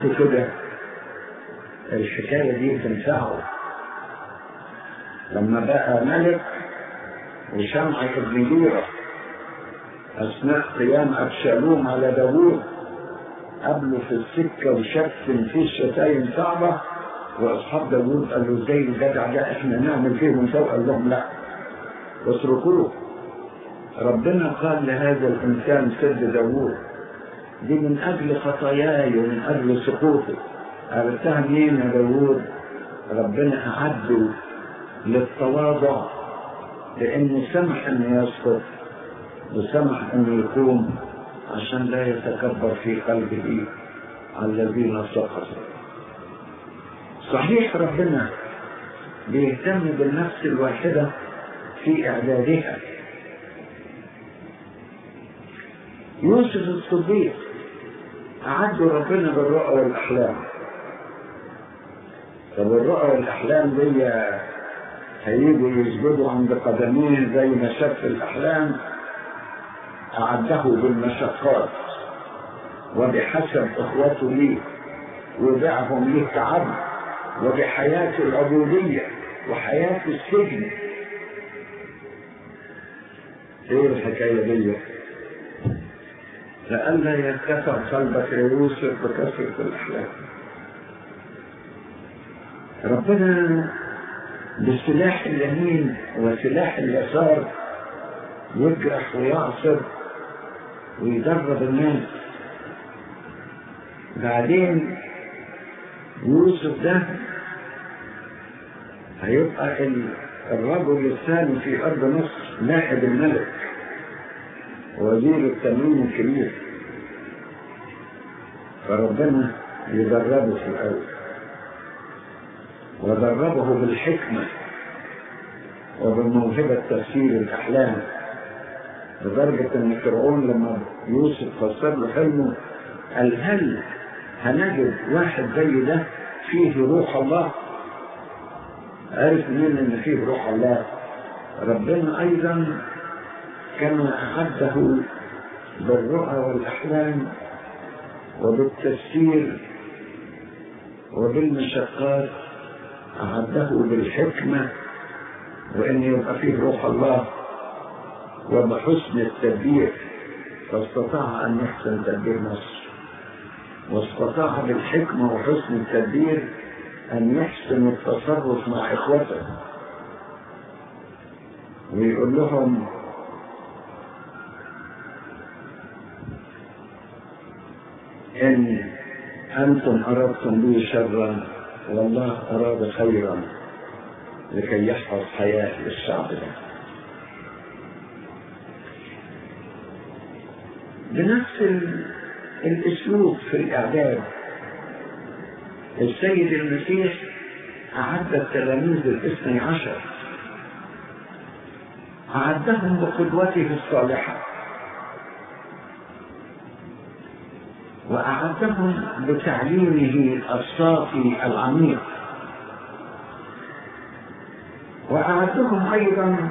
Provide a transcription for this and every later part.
كده الحكاية دي تنفعه لما بقى ملك وشمع ابن جيرة أثناء قيام أبشالوم على داوود قبله في السكة وشتم فيه شتايم صعبة وأصحاب داوود قالوا ازاي الجدع ده احنا نعمل فيهم سوء قال لهم لا اتركوه ربنا قال لهذا الإنسان سد داوود دي من أجل خطاياي ومن أجل سقوطي عرفتها منين يا داوود ربنا أعده للتواضع لأنه سمح أنه يسقط وسمح أنه يقوم عشان لا يتكبر في قلبه على الذين سقطوا صحيح ربنا بيهتم بالنفس الواحدة في إعدادها يوسف الصديق أعدوا ربنا بالرؤى والأحلام طب الرؤى والأحلام دي هيجوا يسجدوا عند قدميه زي ما شاف في الأحلام أعده بالمشقات وبحسب إخوته ليه ودعهم ليه كعبد وبحياة العبودية وحياة السجن ايه الحكاية دي لئلا يرتفع قلبك يا يوسف بكثرة الأحلام ربنا بالسلاح اليمين وسلاح اليسار يجرح ويعصر ويدرب الناس بعدين يوسف ده هيبقى الرجل الثاني في أرض مصر نائب الملك وزير التموين الكبير فربنا يدربه في الأول ودربه بالحكمة وبموهبة تفسير الأحلام لدرجة أن فرعون لما يوسف فسر له حلمه قال هل هنجد واحد زي ده فيه روح الله عرف منين ان فيه روح الله ربنا ايضا كما اعده بالرؤى والاحلام وبالتفسير وبالمشقات اعده بالحكمه وان يبقى فيه روح الله وبحسن التدبير فاستطاع ان يحسن تدبير مصر واستطاع بالحكمه وحسن التدبير أن يحسن التصرف مع إخوته ويقول لهم إن أنتم أردتم بي شرا والله أراد خيرا لكي يحفظ حياة الشعب ده بنفس الأسلوب في الإعداد السيد المسيح أعد التلاميذ الاثني عشر أعدهم بقدوته الصالحة وأعدهم بتعليمه الصافي العميق وأعدهم أيضا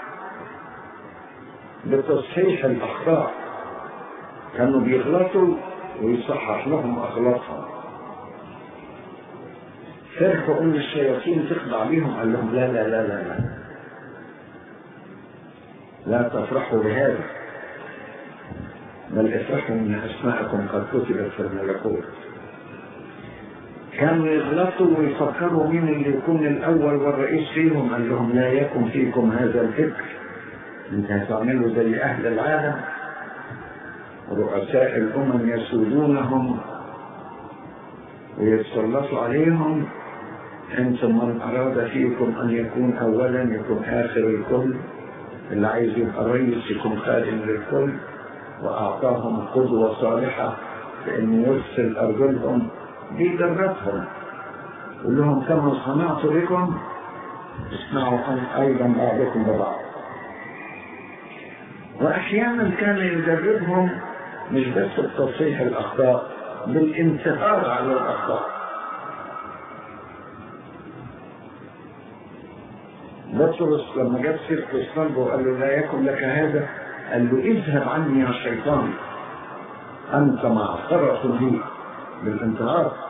بتصحيح الأخطاء كانوا بيغلطوا ويصحح لهم أغلاطهم فرحوا ان الشياطين تخضع بيهم قال لهم لا لا لا لا لا لا تفرحوا بهذا بل افرحوا ان اسماءكم قد كتبت في الملكوت كانوا يغلطوا ويفكروا مين اللي يكون الاول والرئيس فيهم قال لهم لا يكن فيكم هذا الفكر انت هتعملوا زي اهل العالم رؤساء الامم يسودونهم ويتسلطوا عليهم انتم من اراد فيكم ان يكون اولا يكون اخر الكل اللي عايز يبقى رئيس يكون خادم للكل واعطاهم قدوه صالحه بان يرسل ارجلهم بيدربهم يقول لهم كما صنعت بكم اصنعوا ايضا بعضكم ببعض واحيانا كان يدربهم مش بس بتصحيح الاخطاء بالانتصار على الاخطاء بطرس لما جاب سيرة الصلب وقال له لا يكن لك هذا قال له اذهب عني يا شيطان انت معصرة لي بالانتهار